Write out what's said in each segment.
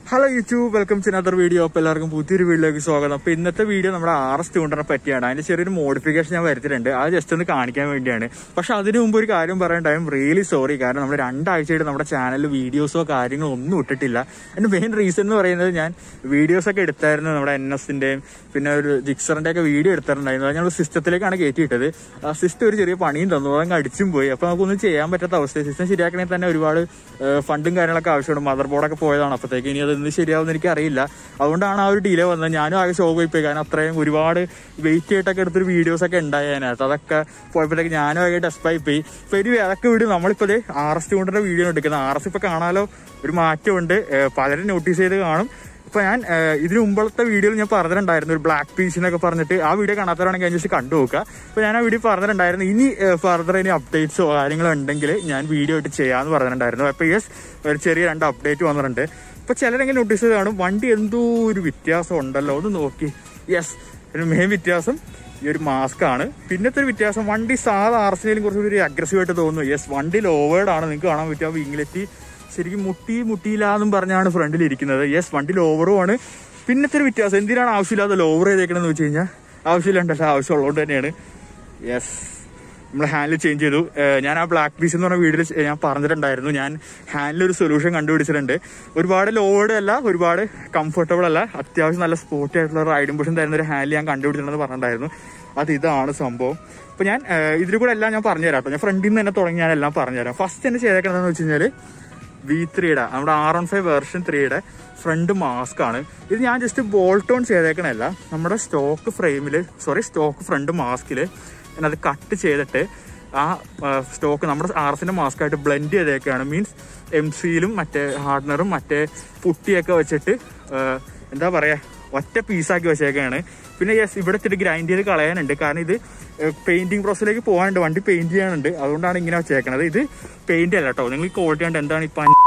hello YouTube welcome to another video അപ്പോൾ എല്ലാവർക്കും പുതിയൊരു വീഡിയോയിലേക്ക് സ്വാഗതം അപ്പോൾ ഇന്നത്തെ വീഡിയോ നമ്മുടെ ആർ എസ് ട്യൂണ്ടറിനെ പറ്റിയാണ് അതിന്റെ ചെറിയൊരു മോഡിഫിക്കേഷൻ ഞാൻ വരുത്തിയിട്ടുണ്ട് അത് ജസ്റ്റ് ഒന്ന് കാണിക്കാൻ വേണ്ടിയാണ് പക്ഷെ അതിനു മുമ്പ് ഒരു കാര്യം പറയേണ്ട ഐ എം റിയലി സോറി കാരണം നമ്മൾ രണ്ടാഴ്ചയായിട്ട് നമ്മുടെ ചാനലിൽ വീഡിയോസോ കാര്യങ്ങളോ ഒന്നും ഇട്ടിട്ടില്ല അതിന്റെ മെയിൻ റീസൺ എന്ന് പറയുന്നത് ഞാൻ വീഡിയോസ് ഒക്കെ എടുത്തായിരുന്നു നമ്മുടെ എൻ എസിന്റെയും പിന്നെ ഒരു ജിക്സറിന്റെ ഒക്കെ വീഡിയോ എടുത്തിട്ടുണ്ടായിരുന്നു അത് ഞങ്ങൾ സിസ്റ്റത്തിലേക്കാണ് കയറ്റിയിട്ടത് ആ സിസ്റ്റം ഒരു ചെറിയ പണിയും തന്നു അതങ്ങ് അടിച്ചും പോയി അപ്പോൾ നമുക്കൊന്നും ചെയ്യാൻ പറ്റാത്ത അവസ്ഥ സിസ്റ്റം ശരിയാക്കണമെങ്കിൽ തന്നെ ഒരുപാട് ഫണ്ടും കാര്യങ്ങളൊക്കെ ആവശ്യമുണ്ട് മദർ ബോർഡൊക്കെ പോയതാണ് അപ്പോഴത്തേക്ക് ഇനി അതൊന്നും ശരിയാവുമെന്ന് എനിക്ക് അറിയില്ല അതുകൊണ്ടാണ് ആ ഒരു ഡിലേ വന്നത് ഞാനും ആകെ ഷോക്ക് പോയി പോയി കാരണം അത്രയും ഒരുപാട് വെയിറ്റ് ചെയ്തിട്ടൊക്കെ എടുത്തൊരു വീഡിയോസ് ഒക്കെ ഉണ്ടായി അതിനകത്ത് അതൊക്കെ പോയപ്പോഴത്തേക്ക് ഞാനും ആകെ ഡെസ്പായി പോയി ഇപ്പൊ ഇനി അതൊക്കെ വീഡിയോ നമ്മളിപ്പോൾ ആർ എസ് ട്യൂണ്ടറിന്റെ വീഡിയോ എടുക്കുന്നത് ആർ എസ് ഇപ്പൊ കാണാലോ ഒരു മാറ്റമുണ്ട് ഏഹ് പലരും നോട്ടീസ് ചെയ്ത് കാണും ഇപ്പൊ ഞാൻ ഏഹ്, ഇതിന് മുമ്പത്തെ വീഡിയോയിൽ ഞാൻ പറഞ്ഞിട്ടുണ്ടായിരുന്നു ഒരു ബ്ലാക്ക് പീച്ച് എന്നൊക്കെ പറഞ്ഞിട്ട് ആ വീഡിയോ കാണാത്തവരാണെങ്കിൽ ഞാൻ ജസ്റ്റ് കണ്ടു നോക്കുക അപ്പൊ ഞാൻ ആ വീഡിയോ പറഞ്ഞിട്ടുണ്ടായിരുന്നു ഇനി ഫർദർ ഇനി അപ്ഡേറ്റ്സോ കാര്യങ്ങളോ ഉണ്ടെങ്കിൽ ഞാൻ വീഡിയോ ആയിട്ട് ചെയ്യാന്ന് പറഞ്ഞിട്ടുണ്ടായിരുന്നു അപ്പൊ യെസ് ഒരു ചെറിയ രണ്ട് അപ്ഡേറ്റ് വന്നിട്ടുണ്ട് ഇപ്പൊ ചിലരെങ്കിലും നോട്ടീസ് ചെയ്ത് കാണും വണ്ടി എന്തോ ഒരു വ്യത്യാസം ഉണ്ടല്ലോ ഒന്ന് നോക്കി യെസ് ഒരു മെയിൻ വ്യത്യാസം ഈ ഒരു മാസ്ക് ആണ് പിന്നത്തെ ഒരു വ്യത്യാസം വണ്ടി സാധാ ആർസിനേലും കുറച്ചുകൂടി ഒരു അഗ്രസീവ് ആയിട്ട് തോന്നുന്നു യെസ് വണ്ടി ലോവേഡ് ആണ് നിങ്ങൾക്ക് കാണാൻ പറ്റും ആ വിങ്ങിലെത്തി ശരിക്കും മുട്ടി മുട്ടിയില്ല എന്നും പറഞ്ഞാണ് ഫ്രണ്ടിൽ ഇരിക്കുന്നത് യെസ് വണ്ടി ലോവറും ആണ് പിന്നത്തെ ഒരു വ്യത്യാസം എന്തിനാണ് ആവശ്യമില്ലാതെ ലോവർ ചെയ്തേക്കണെന്ന് വെച്ച് കഴിഞ്ഞാൽ ആവശ്യമില്ലാണ്ടല്ല ആവശ്യമുള്ളതുകൊണ്ട് തന്നെയാണ് യെസ് നമ്മൾ ഹാൻഡിൽ ചേഞ്ച് ചെയ്തു ഏഹ് ഞാൻ ആ ബ്ലാക്ക് പീസ് എന്ന് പറഞ്ഞ വീഡിയോയിൽ ഞാൻ പറഞ്ഞിട്ടുണ്ടായിരുന്നു ഞാൻ ഹാൻഡിൽ ഒരു സൊല്യൂഷൻ കണ്ടുപിടിച്ചിട്ടുണ്ട് ഒരുപാട് ലോവേഡ് അല്ല ഒരുപാട് കംഫർട്ടബിൾ അല്ല അത്യാവശ്യം നല്ല സ്പോർട്ടി ആയിട്ടുള്ള റൈഡിംഗ് പൊസിഷൻ തരുന്ന ഒരു ഹാൻഡിൽ ഞാൻ കണ്ടുപിടിച്ചിട്ടുണ്ടെന്ന് പറഞ്ഞിട്ടുണ്ടായിരുന്നു അത് ഇതാണ് സംഭവം അപ്പൊ ഞാൻ ഏഹ് ഇതിൽ കൂടെ എല്ലാം ഞാൻ പറഞ്ഞുതരാം കേട്ടോ ഞാൻ ഫ്രണ്ടിൽ നിന്ന് തന്നെ തുടങ്ങി ഞാൻ എല്ലാം പറഞ്ഞുതരാം ഫസ്റ്റ് തന്നെ ചെയ്തേക്കണമെന്ന് വെച്ച് കഴിഞ്ഞാൽ വി ത്രീയുടെ നമ്മുടെ ആർ ഓൺ ഫൈവ് വെർഷൻ ത്രീയുടെ ഫ്രണ്ട് മാസ്ക് ആണ് ഇത് ഞാൻ ജസ്റ്റ് ബോൾട്ട് ഓൺ ചെയ്തേക്കണല്ല നമ്മുടെ സ്റ്റോക്ക് ഫ്രെയിമിൽ സോറി സ്റ്റോക്ക് ഫ്രണ്ട് മാസ്കിൽ അത് കട്ട് ചെയ്തിട്ട് ആ സ്റ്റോക്ക് നമ്മുടെ ആർ എസിന്റെ മാസ്ക് ആയിട്ട് ബ്ലെൻഡ് ചെയ്തേക്കാണ് മീൻസ് എം സിയിലും മറ്റേ ഹാർഡ്നറും മറ്റേ പുട്ടിയൊക്കെ വെച്ചിട്ട് ആ, എന്താ പറയാ ഒറ്റ പീസാക്കി വെച്ചേക്കാണ് പിന്നെ യെസ് ഇവിടെ ഇത്തിരി ഗ്രൈൻഡ് ചെയ്ത് കളയാനുണ്ട് കാരണം ഇത് പെയിന്റിംഗ് പ്രോസസ്സിലേക്ക് പോകാനുണ്ട് വണ്ടി പെയിന്റ് ചെയ്യാനുണ്ട് അതുകൊണ്ടാണ് ഇങ്ങനെ വെച്ചേക്കണത് ഇത് പെയിന്റ് അല്ല കേട്ടോ നിങ്ങൾ ഈ ക്വാളിറ്റി കണ്ട് എന്താണ് ഈ പനി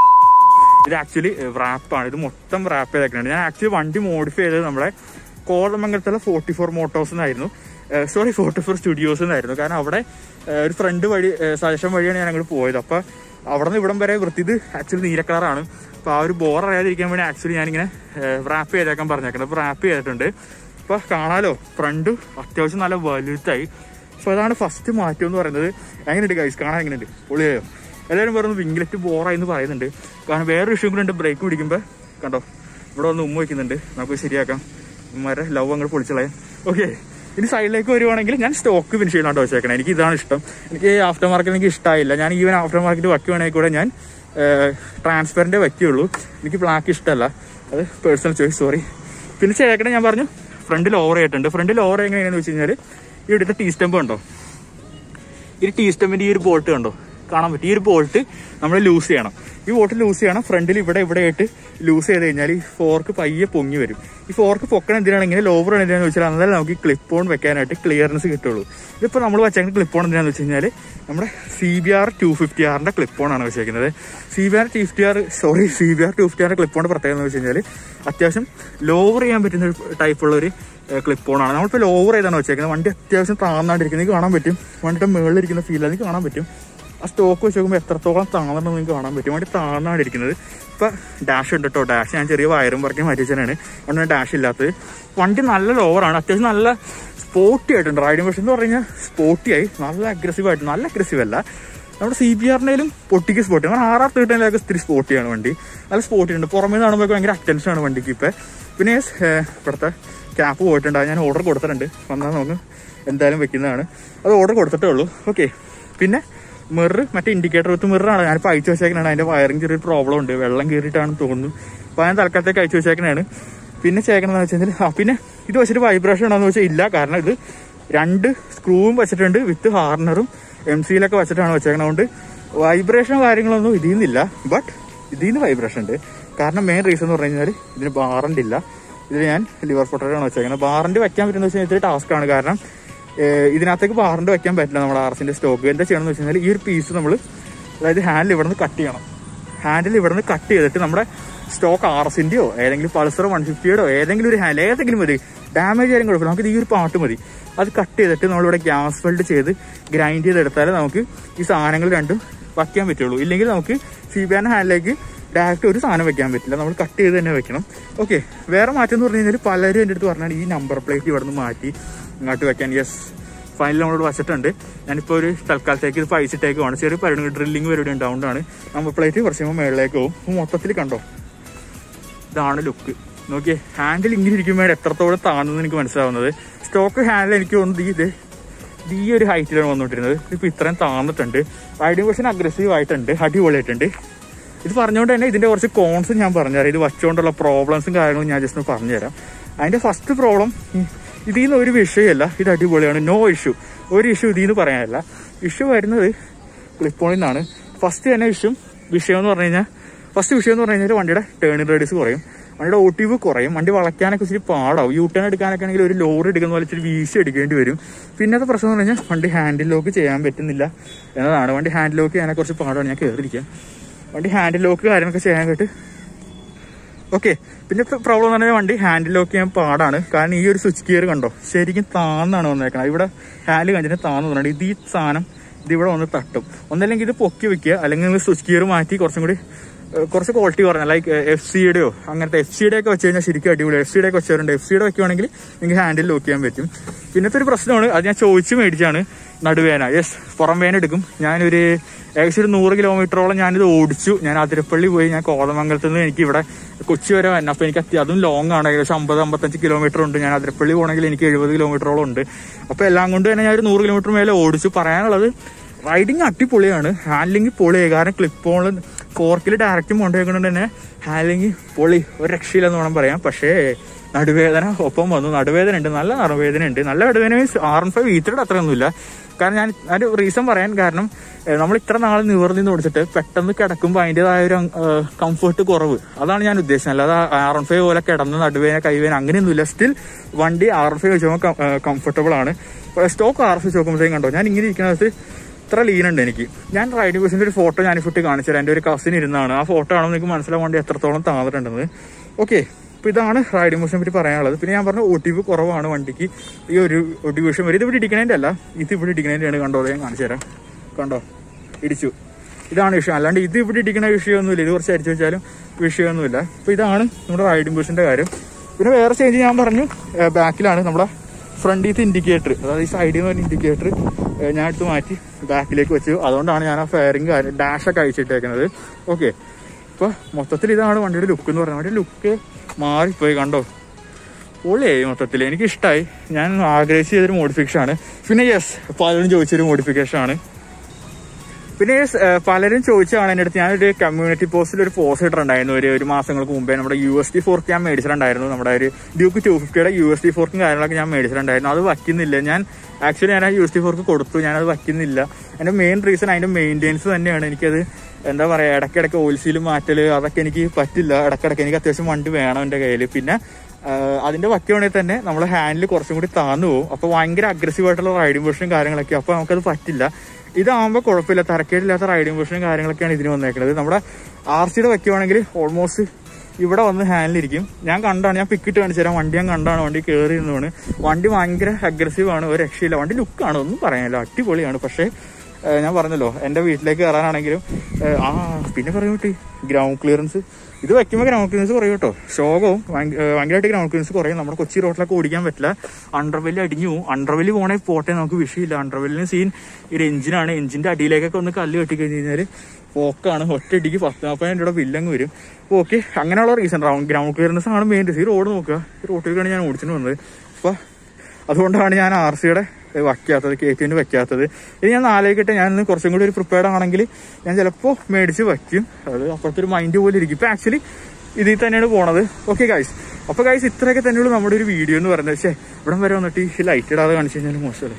ഇത് ആക്ച്വലി റാപ്പാണ് ഇത് മൊത്തം റാപ്പ് ചെയ്തേക്കുന്നത് ഞാൻ ആക്ച്വലി വണ്ടി മോഡിഫൈ ചെയ്തത് നമ്മുടെ കോതമംഗലത്തുള്ള ഫോർട്ടി ഫോർ മോട്ടോഴ്സ് എന്നായിരുന്നു സോറി ഫോർട്ടി ഫോർ സ്റ്റുഡിയോസ് എന്നായിരുന്നു കാരണം അവിടെ ഏഹ്, ഒരു ഫ്രണ്ട് വഴി സജഷൻ വഴിയാണ് ഞാൻ അങ്ങോട്ട് പോയത് അപ്പൊ അവിടെ നിന്ന് ഇവിടം വരെ വൃത്തി ഇത് ആക്ച്വലി നീല കളറാണ് അപ്പൊ ആ ഒരു ബോർ അറിയാതിരിക്കാൻ വേണ്ടി ആക്ച്വലി ഞാനിങ്ങനെ റാപ്പ് ചെയ്തേക്കാൻ പറഞ്ഞേക്കുന്നത് അപ്പൊ റാപ്പ് ചെയ്തിട്ടുണ്ട് അപ്പൊ കാണാലോ ഫ്രണ്ട് അത്യാവശ്യം നല്ല വലുതായി അപ്പൊ അതാണ് ഫസ്റ്റ് മാറ്റം എന്ന് പറയുന്നത് എങ്ങനെയുണ്ട് ഗൈസ് കാണാൻ എങ്ങനെയുണ്ട് പൊളിയായോ എല്ലാവരും പറഞ്ഞു വിംഗ്ലെറ്റ് ബോറായി എന്ന് പറയുന്നുണ്ട് കാരണം വേറൊരു ഇഷ്യൂ കൂടെ ഉണ്ട് ബ്രേക്ക് പിടിക്കുമ്പോൾ കണ്ടോ ഇവിടെ വന്ന് ഉമ്മ വയ്ക്കുന്നുണ്ട് നമുക്ക് ശരിയാക്കാം ഉമ്മമാരെ ലവ് അങ്ങോട്ട് പൊളിച്ചളയാം ഓക്കെ ഇനി സൈഡിലേക്ക് വരുവാണെങ്കിൽ ഞാൻ സ്റ്റോക്ക് ഫിനിഷ് ചെയ്യണോട്ടോ വെച്ചേക്കണം എനിക്ക് ഇതാണ് ഇഷ്ടം എനിക്ക് ആഫ്റ്റർ മാർക്കറ്റ് എനിക്ക് ഇഷ്ടമായില്ല ഞാൻ ഈവൻ ആഫ്റ്റർ മാർക്കറ്റ് വയ്ക്കുവാണെങ്കിൽ കൂടെ ഞാൻ ട്രാൻസ്പെറൻറ്റേ വയ്ക്കുള്ളൂ എനിക്ക് ബ്ലാക്ക് ഇഷ്ടമല്ല അത് പേഴ്സണൽ ചോയ്സ് സോറി പിന്നെ ചേക്കണേ ഞാൻ പറഞ്ഞു ഫ്രണ്ടിൽ ഓവർ ആയിട്ടുണ്ട് ഫ്രണ്ടിൽ ഓവർ എങ്ങനെയാണെന്ന് വെച്ച് കഴിഞ്ഞാൽ ഈ ഇവിടുത്തെ ടീ സ്റ്റമ്പ് ഉണ്ടോ ഈ ടീ സ്റ്റമ്പിന്റെ ഈ ഒരു ബോൾട്ട് കണ്ടോ കാണാൻ പറ്റും ഈ ഒരു ബോൾട്ട് നമ്മൾ ലൂസ് ചെയ്യണം ഈ ബോൾട്ട് ലൂസ് ചെയ്യണം ഫ്രണ്ടിൽ ഇവിടെ ഇവിടെ ആയിട്ട് ലൂസ് ചെയ്ത് കഴിഞ്ഞാൽ ഈ ഫോർക്ക് പയ്യെ പൊങ്ങി വരും ഈ ഫോർക്ക് പൊക്കണം എന്തിനാണ് ഇങ്ങനെ ലോവർ എന്തിനാന്ന് വെച്ചാൽ അന്നേരം നമുക്ക് ഈ ക്ലിപ്പ് ഓൺ വെക്കാനായിട്ട് ക്ലിയറൻസ് കിട്ടുള്ളൂ ഇതിപ്പോൾ നമ്മൾ വെച്ചേക്കുന്ന ക്ലിപ്പ് ഓൺ എന്തിനാന്ന് വെച്ച് കഴിഞ്ഞാൽ നമ്മുടെ C B R two fifty ആറിന്റെ ക്ലിപ്പ് ഓൺ ആണ് വെച്ചേക്കുന്നത് C B R two fifty R sorry C B R two fifty ആറിന്റെ ക്ലിപ്പ് ഓൺ പ്രത്യേകത എന്ന് വെച്ച് കഴിഞ്ഞാൽ അത്യാവശ്യം ലോവർ ചെയ്യാൻ പറ്റുന്ന ഒരു ടൈപ്പുള്ള ഒരു ക്ലിപ്പ് ഓൺ ആണ് നമ്മളിപ്പോൾ ലോവർ ചെയ്താണ് വെച്ചേക്കുന്നത് വണ്ടി അത്യാവശ്യം താന്നാണ്ടിരിക്കുന്നത് നിങ്ങൾക്ക് കാണാൻ പറ്റും വണ്ടിയുടെ മുകളിലിരിക്കുന്ന ഫീൽ നിങ്ങൾക്ക് കാണാൻ പറ്റും ആ സ്റ്റോക്ക് വെച്ച് നോക്കുമ്പോൾ എത്രത്തോളം താന്നിട്ടുണ്ടെന്ന് നിങ്ങൾക്ക് കാണാൻ പറ്റും വണ്ടി താന്നാണ്ടിരിക്കുന്നത് ഇപ്പം ഡാഷ് ഉണ്ട് കേട്ടോ ഡാഷ് ഞാൻ ചെറിയ വയറും പറക്കി മാറ്റി വെച്ചാണ് അതുകൊണ്ട് ഡാഷ് ഇല്ലാത്തത് വണ്ടി നല്ല ലോവറാണ് അത്യാവശ്യം നല്ല സ്പോർട്ടി ആയിട്ടുണ്ട് റൈഡിംഗ് മെഷീൻ എന്ന് പറഞ്ഞു കഴിഞ്ഞാൽ സ്പോർട്ടി ആയി നല്ല അഗ്രസീവ് ആയിട്ട് നല്ല അഗ്രസീവ് അല്ല നമ്മുടെ സി ബി ആറിനേലും പൊട്ടിക്ക് സ്പോർട്ടി കാരണം ആർ ആർ തേർട്ടീനിലൊക്കെ ഇത്തിരി സ്പോർട്ടിയാണ് വണ്ടി നല്ല സ്പോർട്ടി ഉണ്ട് പുറമേ നിന്ന് കാണുമ്പോൾ ഭയങ്കര അറ്റൻഷൻ ആണ് വണ്ടിക്ക് ഇപ്പം പിന്നെ ഏഹ്, ഇവിടുത്തെ ക്യാപ്പ് പോയിട്ടുണ്ട് അത് ഞാൻ ഓർഡർ കൊടുത്തിട്ടുണ്ട് വന്നാൽ നമുക്ക് എന്തായാലും വെക്കുന്നതാണ് അത് ഓർഡർ കൊടുത്തിട്ടേ ഉള്ളൂ ഓക്കെ പിന്നെ മിറർ മറ്റേ ഇൻഡിക്കേറ്റർ വിത്ത് മിററാണ് ഞാനിപ്പോൾ അയച്ചു വെച്ചേക്കണാണ് അതിന്റെ വയറിങ് ചെറിയൊരു പ്രോബ്ലം ഉണ്ട് വെള്ളം കയറിയിട്ടാണെന്ന് തോന്നുന്നു അപ്പോൾ ഞാൻ തൽക്കാലത്തേക്ക് അയച്ചു വെച്ചേക്കണാണ് പിന്നെ ചേക്കണെന്ന് വെച്ച് കഴിഞ്ഞാൽ ആ പിന്നെ ഇത് വെച്ചിട്ട് വൈബ്രേഷൻ ഉണ്ടോന്ന് വെച്ചാൽ ഇല്ല കാരണം ഇത് രണ്ട് സ്ക്രൂവും വെച്ചിട്ടുണ്ട് വിത്ത് ഹാർണറും എം സിയിലൊക്കെ വെച്ചിട്ടാണ് വെച്ചേക്കണത് അതുകൊണ്ട് വൈബ്രേഷൻ കാര്യങ്ങളൊന്നും ഇതിൽ നിന്നില്ല ബട്ട് ഇതിൽ നിന്ന് വൈബ്രേഷൻ ഉണ്ട് കാരണം മെയിൻ റീസൺ എന്ന് പറഞ്ഞു കഴിഞ്ഞാൽ ഇതിന് ബാറന്റ് ഇല്ല ഇതിൽ ഞാൻ ലിവർ പൊട്ടറാണ് വെച്ചേക്കുന്നത് ബാറന്റ് വെക്കാൻ പറ്റുന്ന വെച്ചാൽ ഇത്തിരി ടാസ്ക് ആണ് കാരണം ഏഹ് ഇതിനകത്തേക്ക് ബാറന്റ് വെക്കാൻ പറ്റില്ല നമ്മുടെ ആർസിന്റെ സ്റ്റോക്ക് എന്താ ചെയ്യണമെന്ന് വെച്ച് കഴിഞ്ഞാൽ ഈ ഒരു പീസ് നമ്മൾ അതായത് ഹാൻഡിൽ ഇവിടെ നിന്ന് കട്ട് ചെയ്യണം ഹാൻഡിൽ ഇവിടെ നിന്ന് കട്ട് ചെയ്തിട്ട് നമ്മുടെ സ്റ്റോക്ക് ആർ എസിന്റെയോ ഏതെങ്കിലും പൾസർ വൺ ഫിഫ്റ്റിയുടെയോ ഏതെങ്കിലും ഒരു ഹാൻഡിൽ ഏതെങ്കിലും മതി ഡാമേജ് ആയാലും കുഴപ്പമില്ല നമുക്ക് ഈ ഒരു പാട്ട് മതി അത് കട്ട് ചെയ്തിട്ട് നമ്മളിവിടെ ഗ്യാസ് വെൽഡ് ചെയ്ത് ഗ്രൈൻഡ് ചെയ്തെടുത്താൽ നമുക്ക് ഈ സാധനങ്ങൾ രണ്ടും വയ്ക്കാൻ പറ്റുള്ളൂ ഇല്ലെങ്കിൽ നമുക്ക് സി ബി ആൻ ഹാൻഡിലേക്ക് ഡയറക്റ്റ് ഒരു സാധനം വെക്കാൻ പറ്റില്ല നമ്മൾ കട്ട് ചെയ്ത് തന്നെ വെക്കണം ഓക്കെ വേറെ മാറ്റം എന്ന് പറഞ്ഞു കഴിഞ്ഞാൽ പലരും എൻ്റെ അടുത്ത് പറഞ്ഞാൽ ഈ നമ്പർ പ്ലേറ്റ് ഇവിടെ നിന്ന് മാറ്റി ഇങ്ങോട്ട് വെക്കാൻ യെസ് ഫൈനൽ നമ്മളോട് വച്ചിട്ടുണ്ട് ഞാനിപ്പോൾ ഒരു തൽക്കാലത്തേക്ക് ഇത് പൈസ ഇട്ടേക്കുവാണ് ചെറിയ പരിപാടി ഡ്രില്ലിങ് പരിപാടി ഉണ്ടാവുന്നതാണ് നമ്പർ പ്ലേറ്റ് കുറച്ച് കഴിയുമ്പോൾ മേളിലേക്ക് പോകും അപ്പോൾ മൊത്തത്തിൽ കണ്ടോ ഇതാണ് ലുക്ക് നോക്കിയേ ഹാൻഡിൽ ഇങ്ങനെ ഇരിക്കുമ്പോൾ എത്രത്തോളം താണെന്ന് എനിക്ക് മനസ്സിലാവുന്നത് സ്റ്റോക്ക് ഹാൻഡിൽ എനിക്ക് തോന്നുന്നത് ഇത് ഇത് ഈ ഒരു ഹൈറ്റിലാണ് വന്നുകൊണ്ടിരുന്നത് ഇപ്പൊ ഇത്രയും താന്നിട്ടുണ്ട് റൈഡിംഗ് പൊസിഷൻ അഗ്രസീവ് ആയിട്ടുണ്ട് അടിപൊളിയായിട്ടുണ്ട് ഇത് പറഞ്ഞുകൊണ്ട് തന്നെ ഇതിന്റെ കുറച്ച് കോൺസ് ഞാൻ പറഞ്ഞുതരാം ഇത് വച്ചുകൊണ്ടുള്ള പ്രോബ്ലംസും കാര്യങ്ങളും ഞാൻ ജസ്റ്റ് ഒന്ന് പറഞ്ഞുതരാം അതിന്റെ ഫസ്റ്റ് പ്രോബ്ലം ഇതിൽ നിന്ന് ഒരു വിഷയമല്ല ഇത് അടിപൊളിയാണ് നോ ഇഷ്യൂ ഒരു ഇഷ്യൂ ഇതിൽ നിന്ന് പറയാനല്ല ഇഷ്യൂ വരുന്നത് ക്ലിപ്പോണിൽ നിന്നാണ് ഫസ്റ്റ് തന്നെ ഇഷ്യൂ വിഷയം എന്ന് പറഞ്ഞു കഴിഞ്ഞാൽ ഫസ്റ്റ് വിഷയം എന്ന് പറഞ്ഞു കഴിഞ്ഞാൽ വണ്ടിയുടെ ടേണിംഗ് റേഡിയസ് കുറയും വണ്ടിയുടെ ഒ ടി വി കുറയും വണ്ടി വളയ്ക്കാനൊക്കെ ഇച്ചിരി പാടാവും യൂ ടേൺ എടുക്കാനൊക്കെ ആണെങ്കിൽ ഒരു ലോറി എടുക്കുന്ന പോലെ ഇച്ചിരി വീശി എടുക്കേണ്ടി വരും പിന്നത്തെ പ്രശ്നം എന്ന് പറഞ്ഞാൽ വണ്ടി ഹാൻഡിൽ ലോക്ക് ചെയ്യാൻ പറ്റുന്നില്ല എന്നതാണ് വണ്ടി ഹാൻഡിൽ ലോക്ക് ചെയ്യാനൊക്കെ കുറച്ച് പാടാണ് ഞാൻ കയറിയിരിക്കാം വണ്ടി ഹാൻഡിൽ ലോക്ക് കാര്യങ്ങളൊക്കെ ചെയ്യാൻ കേട്ട് ഓക്കെ പിന്നെ പ്രോബ്ലം എന്ന് പറഞ്ഞാൽ വണ്ടി ഹാൻഡിൽ ലോക്ക് ചെയ്യാൻ പാടാണ് കാരണം ഈ ഒരു സ്വിച്ച് ഗിയർ കണ്ടോ ശരിക്കും താന്നാണ് വന്നേക്കണം ഇവിടെ ഹാൻഡിൽ കണ്ടിട്ട് താന്ന് പറഞ്ഞിട്ട് ഇത് ഈ സാധനം ഇത് ഇവിടെ വന്ന് തട്ടും ഒന്നല്ലെങ്കിൽ ഇത് പൊക്കി വെക്കുക അല്ലെങ്കിൽ നിങ്ങൾ സ്വിച്ച് ഗിയർ മാറ്റി കുറച്ചും കൂടി ഏഹ്, കുറച്ച് ക്വാളിറ്റി കുറഞ്ഞ ലൈക്ക് എഫ് സിയുടെയോ അങ്ങനത്തെ എഫ് സിയുടെ ഒക്കെ വെച്ച് കഴിഞ്ഞാൽ ശരിക്കും അടിപൊളി എഫ് സിയുടെ ഒക്കെ വെച്ചവരുണ്ട് എഫ് സിയുടെ വെക്കുവാണെങ്കിൽ നിങ്ങൾക്ക് ഹാൻഡിൽ ലോക്ക് ചെയ്യാൻ പറ്റും പിന്നത്തെ ഒരു പ്രശ്നമാണ് അത് ഞാൻ ചോദിച്ച് മേടിച്ചാണ് നടുവേന യെസ് പുറം വേന എടുക്കും ഞാനൊരു ഏകദേശം ഒരു നൂറ് കിലോമീറ്ററോളം ഞാനിത് ഓടിച്ചു ഞാൻ അതിരപ്പള്ളി പോയി ഞാൻ കോതമംഗലത്ത് നിന്ന് എനിക്ക് ഇവിടെ കൊച്ചി വരെ വരണം അപ്പൊ എനിക്ക് അത്യ- അതും ലോങ് ആണ് ഏകദേശം അമ്പത് അമ്പത്തഞ്ച് കിലോമീറ്റർ ഉണ്ട് ഞാൻ അതിരപ്പള്ളി പോകണമെങ്കിൽ എനിക്ക് എഴുപത് കിലോമീറ്ററോളം ഉണ്ട് അപ്പൊ എല്ലാം കൊണ്ട് തന്നെ ഞാൻ ഒരു നൂറ് കിലോമീറ്റർ മേലെ ഓടിച്ചു പറയാനുള്ളത് റൈഡിങ് അടിപൊളിയാണ് ഹാൻഡ്ലിങ് പൊളിയായി കാരണം ക്ലിപ്പ് ഓൺ ഫോർക്കിൽ ഡയറക്റ്റ് കൊണ്ടുപോയിക്കൊണ്ട് തന്നെ ഹാൻഡ്ലിങ് പൊളി ഒരു രക്ഷയില്ലെന്ന് വേണം പറയാം പക്ഷേ നടുവേദന ഒപ്പം വന്നു നടുവേദന ഉണ്ട് നല്ല നടുവേദന ഉണ്ട് നല്ല നടുവേദന മീൻസ് ആർ എൻ ഫൈവ് ഈറ്റയുടെ അത്രയൊന്നുമില്ല കാരണം ഞാൻ അതിന്റെ റീസൺ പറയാൻ കാരണം ഏഹ്, നമ്മൾ ഇത്ര നാൾ നിവർന്ന് നിന്ന് ഓടിച്ചിട്ട് പെട്ടെന്ന് കിടക്കുമ്പോൾ അതിൻ്റെതായ ഒരു കംഫർട്ട് കുറവ് അതാണ് ഞാൻ ഉദ്ദേശിച്ചത് അല്ലാതെ ആർ എൻ ഫൈവ് പോലെ കിടന്ന് നടുവേന കൈവേന അങ്ങനെയൊന്നുമില്ല സ്റ്റിൽ വണ്ടി ആർ എൻ ഫൈവ് വെച്ച് നോക്കുമ്പോൾ കംഫർട്ടബിൾ ആണ് സ്റ്റോക്ക് ആർ എഫ് വെച്ച് നോക്കുമ്പോഴത്തേക്കും കണ്ടോ ഞാൻ ഇങ്ങനെ ഇരിക്കുന്നത് ഇത്ര ലീൻ ഉണ്ട് എനിക്ക് ഞാൻ റൈഡിംഗ് ബസ്സിന്റെ ഒരു ഫോട്ടോ ഞാൻ ഫുട്ട് കാണിച്ചു തരാം എൻ്റെ ഒരു കസിൻ ഇരുന്നാണ് ആ ഫോട്ടോ ആണോ നിങ്ങൾക്ക് മനസ്സിലാവാൻ വേണ്ടി എത്രത്തോളം താന്നിട്ടുണ്ടെന്ന് ഓക്കെ അപ്പൊ ഇതാണ് റൈഡിംഗ് ബസ്സിനെ പറ്റി പറയാനുള്ളത് പിന്നെ ഞാൻ പറഞ്ഞു ഒ ടി പി കുറവാണ് വണ്ടിക്ക് ഈ ഒരു ഒ ടി വിഷം വരും ഇത് ഇവിടെ ഇടിക്കണേൻ്റെ അല്ല ഇത് ഇവിടെ ഇടിക്കണേൻ്റെയാണ് കണ്ടോ അത് ഞാൻ കാണിച്ചു തരാം കണ്ടോ ഇടിച്ചു ഇതാണ് വിഷയം അല്ലാണ്ട് ഇത് ഇവിടെ ഇടിക്കണ വിഷയമൊന്നുമില്ല ഇത് കുറച്ച് അരിച്ചു വെച്ചാലും വിഷയമൊന്നുമില്ല അപ്പൊ ഇതാണ് നമ്മുടെ റൈഡിംഗ് ബസ്സിന്റെ കാര്യം പിന്നെ വേറെ ചേഞ്ച് ഞാൻ പറഞ്ഞു ബാക്കിലാണ് നമ്മുടെ ഫ്രണ്ടിലത്തെ ഇൻഡിക്കേറ്റർ അതായത് ഈ സൈഡിൽ നിന്ന് വരുന്ന ഇൻഡിക്കേറ്റർ ഞാൻ എടുത്ത് മാറ്റി ബാക്കിലേക്ക് വെച്ചു അതുകൊണ്ടാണ് ഞാൻ ആ ഫയറിങ് കാര്യം ഡാഷൊക്കെ അയച്ചിട്ടേക്കുന്നത് ഓക്കെ ഇപ്പൊ മൊത്തത്തിൽ ഇതാണ് വണ്ടിയുടെ ലുക്ക് എന്ന് പറയുന്നത് വണ്ടിയുടെ ലുക്ക് മാറിപ്പോയി കണ്ടോ പൊളിയായി മൊത്തത്തിൽ എനിക്ക് ഇഷ്ടമായി ഞാൻ ആഗ്രഹിച്ച ചെയ്തൊരു മോഡിഫിക്കേഷൻ ആണ് പിന്നെ യെസ് പലരും ചോദിച്ചൊരു മോഡിഫിക്കേഷൻ ആണ് പിന്നെ yes, ഏഹ് പലരും ചോദിച്ചാണ് എൻ്റെ അടുത്ത് ഞാനൊരു കമ്മ്യൂണിറ്റി പോസ്റ്റിൽ ഒരു പോസ്റ്റ് ഇട്ടിട്ടുണ്ടായിരുന്നു ഒരു ഒരു മാസങ്ങൾക്ക് മുമ്പേ നമ്മുടെ യു എസ് ഡി ഫോർക്ക് ഞാൻ മേടിച്ചിട്ടുണ്ടായിരുന്നു നമ്മുടെ ഒരു ഡ്യൂക്ക് ടു ഫിഫ്റ്റിയുടെ യു എസ് ഡി ഫോർക്കും കാര്യങ്ങളൊക്കെ ഞാൻ മേടിച്ചിട്ടുണ്ടായിരുന്നു അത് വയ്ക്കുന്നില്ല ഞാൻ ആക്ച്വലി ഞാൻ ആ യു എസ് ഡി ഫോർക്ക് കൊടുത്തു ഞാനത് വയ്ക്കുന്നില്ല എൻ്റെ മെയിൻ റീസൺ അതിൻ്റെ മെയിൻ്റെനൻസ് തന്നെയാണ് എനിക്കത് എന്താ പറയുക ഇടയ്ക്കിടയ്ക്ക് ഓയിൽ സീൽ മാറ്റൽ അതൊക്കെ എനിക്ക് പറ്റില്ല ഇടയ്ക്കിടയ്ക്ക് എനിക്ക് അത്യാവശ്യം വണ്ടി വേണം എൻ്റെ കയ്യിൽ പിന്നെ ആഹ് അതിന്റെ വയ്ക്കുവാണെങ്കിൽ തന്നെ നമ്മൾ ഹാൻഡിൽ കുറച്ചും കൂടി താന്നു പോകും അപ്പോൾ ഭയങ്കര അഗ്രസീവ് ആയിട്ടുള്ള റൈഡിംഗ് പൊസിഷനും കാര്യങ്ങളൊക്കെ അപ്പോൾ നമുക്കത് പറ്റില്ല ഇതാകുമ്പോൾ കുഴപ്പമില്ല തരക്കേടില്ലാത്ത റൈഡിംഗ് പൊസിഷനും കാര്യങ്ങളൊക്കെയാണ് ഇതിന് വന്നേക്കുന്നത് നമ്മുടെ ആർ സിയുടെ വയ്ക്കുവാണെങ്കിൽ ഓൾമോസ്റ്റ് ഇവിടെ വന്ന് ഹാൻഡിലിരിക്കും ഞാൻ കണ്ടാണ് ഞാൻ പിക്കിട്ട് കാണിച്ചു തരാം വണ്ടി ഞാൻ കണ്ടാണ് വണ്ടി കയറി ഇരുന്നതാണ് വണ്ടി ഭയങ്കര അഗ്രസീവ് ആണ് ഒരു രക്ഷയില്ല വണ്ടി ലുക്കാണ് ഒന്നും പറയാനില്ല അടിപൊളിയാണ് പക്ഷേ ഏഹ് ഞാൻ പറഞ്ഞല്ലോ എൻ്റെ വീട്ടിലേക്ക് കയറാനാണെങ്കിലും ഏഹ് ആ പിന്നെ പറയും കുട്ടി ഗ്രൗണ്ട് ക്ലിയറൻസ് ഇത് വയ്ക്കുമ്പോൾ ഗ്രൗണ്ട് ക്ലിയറൻസ് കുറയും കേട്ടോ ശോകവും ഭയങ്ക- ഏഹ് ഭയങ്കരമായിട്ട് ഗ്രൗണ്ട് ക്ലിയറൻസ് കുറയും നമ്മുടെ കൊച്ചി റോഡിലൊക്കെ ഓടിക്കാൻ പറ്റില്ല അണ്ടർവെല്ല് അടിഞ്ഞു പോകും അണ്ടർവെല്ല് പോണേ പോട്ടെ നമുക്ക് വിഷയമില്ല അണ്ടർവെല്ലിന് സീൻ ഒരു എഞ്ചിനാണ് എഞ്ചിന്റെ അടിയിലേക്കൊക്കെ ഒന്ന് കല്ല് കെട്ടി കഴിഞ്ഞ് കഴിഞ്ഞാൽ പോക്കാണ് ഒറ്റയടിക്ക് പത്ത് നാൽപ്പതിനായിരം രൂപ ബില്ലങ്ങ് വരും അപ്പോൾ ഓക്കെ അങ്ങനെയുള്ള റീസൺ റൗണ്ട് ഗ്രൗണ്ട് ക്ലിയറൻസ് ആണ് മെയിൻ റീസൺ ഈ റോഡ് നോക്കുക ഈ റോട്ടിലേക്കാണ് ഞാൻ ഓടിച്ചിട്ട് വന്നത് അപ്പോൾ അതുകൊണ്ടാണ് ഞാൻ ആർ സിയുടെ വയ്ക്കാത്തത് കെ ടി വെക്കാത്തത് ഇനി ഞാൻ ആലോചിക്കട്ടെ ഞാൻ ഇന്ന് കുറച്ചും കൂടി ഒരു പ്രിപ്പയർഡ് ആണെങ്കിൽ ഞാൻ ചിലപ്പോൾ മേടിച്ച് വയ്ക്കും അത് അപ്പുറത്തെ ഒരു മൈൻഡ് പോലെ ഇരിക്കും ഇപ്പം ആക്ച്വലി ഇതിൽ തന്നെയാണ് പോണത് ഓക്കെ ഗൈസ് അപ്പോൾ ഗൈസ് ഇത്രയൊക്കെ തന്നെയുള്ളൂ നമ്മുടെ ഒരു വീഡിയോ എന്ന് പറയുന്നത് പക്ഷേ ഇവിടം വരെ വന്നിട്ട് ഈ ലൈറ്റ് ഇടാതെ കാണിച്ചു കഴിഞ്ഞാൽ മോശമല്ലേ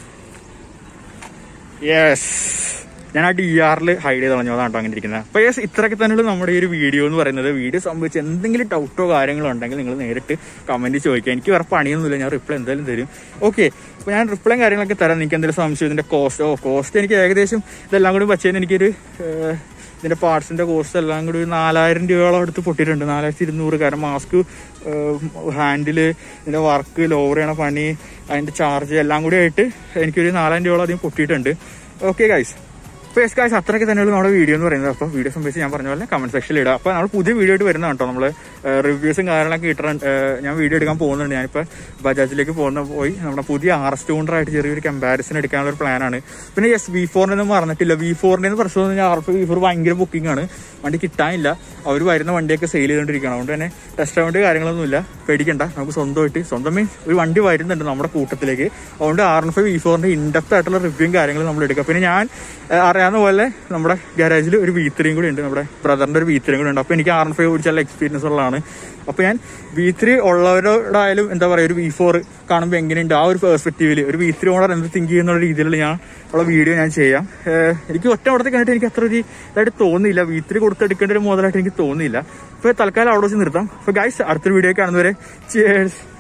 യെസ് ഞാൻ ആ ഡി ആറിൽ ഹൈഡ് ചെയ്ത് കളഞ്ഞതാണ് കേട്ടോ അങ്ങനെ ഇരിക്കുന്നത് അപ്പോൾ യെസ് ഇത്രയൊക്കെ തന്നെയുള്ളൂ നമ്മുടെ ഈ ഒരു വീഡിയോ എന്ന് പറയുന്നത് വീഡിയോ സംബന്ധിച്ച് എന്തെങ്കിലും ഡൗട്ടോ കാര്യങ്ങളോ ഉണ്ടെങ്കിൽ നിങ്ങൾ നേരിട്ട് കമന്റ് ചോദിക്കുക എനിക്ക് വേറെ പണിയൊന്നുമില്ല ഞാൻ റിപ്ലൈ എന്തായാലും തരും ഓക്കെ അപ്പോൾ ഞാൻ റിപ്ലൈയും കാര്യങ്ങളൊക്കെ തരാം നിങ്ങൾക്ക് എന്തെങ്കിലും സംശയം ഇതിന്റെ കോസ്റ്റ് ഓ കോസ്റ്റ് എനിക്ക് ഏകദേശം ഇതെല്ലാം കൂടി വെച്ചതിന് എനിക്കൊരു ഏഹ്, ഇതിന്റെ പാർട്സിന്റെ കോസ്റ്റ് എല്ലാം കൂടി ഒരു നാലായിരം രൂപയോളം എടുത്ത് പൊട്ടിയിട്ടുണ്ട് നാലായിരത്തി ഇരുന്നൂറ് കാരണം മാസ്ക് ഹാൻഡില് ഇതിന്റെ വർക്ക് ലോവർ ചെയ്യണ പണി അതിന്റെ ചാർജ് എല്ലാം കൂടി ആയിട്ട് എനിക്കൊരു നാലായിരം രൂപയോളം അധികം പൊട്ടിയിട്ടുണ്ട് ഓക്കെ ഗൈസ് അപ്പോൾ എസ് കാശ് അത്രയൊക്കെ തന്നെയുള്ളൂ നമ്മുടെ വീഡിയോ എന്ന് പറയുന്നത് അപ്പോൾ വീഡിയോ സംബന്ധിച്ച് ഞാൻ പറഞ്ഞ പോലെ കമന്റ് സെക്ഷനിൽ ഇടുക അപ്പോൾ നമ്മൾ പുതിയ വീഡിയോ ആയിട്ട് വരുന്നതാണ് കേട്ടോ നമ്മൾ റിവ്യൂസും കാര്യങ്ങളൊക്കെ ഇട്ടിട്ട് ഞാൻ വീഡിയോ എടുക്കാൻ പോകുന്നുണ്ട് ഞാനിപ്പോൾ ബജാജിലേക്ക് പോകുന്ന പോയി നമ്മുടെ പുതിയ ആർ എസ് ടൂണ്ടറായിട്ട് ചെറിയൊരു കമ്പാരിസൺ എടുക്കാനുള്ള ഒരു പ്ലാനാണ് പിന്നെ യെസ് വി ഫോറിനൊന്നും പറഞ്ഞിട്ടില്ല വി ഫോറിൻ്റെ പ്രശ്നം എന്ന് പറഞ്ഞാൽ ആർ വി ഫോർ ഭയങ്കര ബുക്കിംഗ് ആണ് വണ്ടി കിട്ടാനില്ല അവർ വരുന്ന വണ്ടിയൊക്കെ സെയിൽ ചെയ്തുകൊണ്ടിരിക്കുകയാണ് അതുകൊണ്ട് തന്നെ ടെസ്റ്റ് റൗണ്ട് കാര്യങ്ങളൊന്നുമില്ല പേടിക്കണ്ട നമുക്ക് സ്വന്തമായിട്ട് സ്വന്തം മീൻസ് ഒരു വണ്ടി വരുന്നുണ്ട് നമ്മുടെ കൂട്ടത്തിലേക്ക് അതുകൊണ്ട് ആർ എൻ ഫൈവ് വി ഫോറിൻ്റെ ഇൻഡെപ്ത് ആയിട്ടുള്ള റിവ്യൂയും കാര്യങ്ങളും നമ്മൾ എടുക്കുക പിന്നെ ഞാൻ ഏഹ്, അറിയാവുന്ന പോലെ നമ്മുടെ ഗാരേജിൽ ഒരു വി ത്രീയും കൂടി ഉണ്ട് നമ്മുടെ ബ്രദറിൻ്റെ ഒരു വി ത്രീയും കൂടി ഉണ്ട് അപ്പോൾ എനിക്ക് ആർ എൻ ഫൈവ് കുറിച്ചുള്ള എക്സ്പീരിയൻസ് ഉള്ളതാണ് അപ്പോൾ ഞാൻ വി ത്രീ ഉള്ളവരോടായാലും എന്താ പറയുക ഒരു വി ഫോർ കാണുമ്പോൾ എങ്ങനെയുണ്ട് ആ ഒരു പെർസ്പെക്റ്റീവിൽ ഒരു വി ത്രീ ഓണർ എന്ത് തിങ്ക് ചെയ്യുന്ന രീതിയിലുള്ള ഞാൻ ഉള്ള വീഡിയോ ഞാൻ ചെയ്യാം ഏഹ്, എനിക്ക് ഒറ്റ അവിടത്തെ കണ്ടിട്ട് എനിക്ക് അത്ര ഒരു ഇതായിട്ട് തോന്നിയില്ല വി ത്രീ കൊടുത്തെടുക്കേണ്ട ഒരു മുതലായിട്ട് എനിക്ക് തോന്നിയില്ല ഇപ്പോൾ തൽക്കാലം അവിടെ വെച്ച് നിർത്താം അപ്പോൾ ഗൈസ് അടുത്തൊരു വീഡിയോ കാണുന്നവരെ ചേഴ്സ്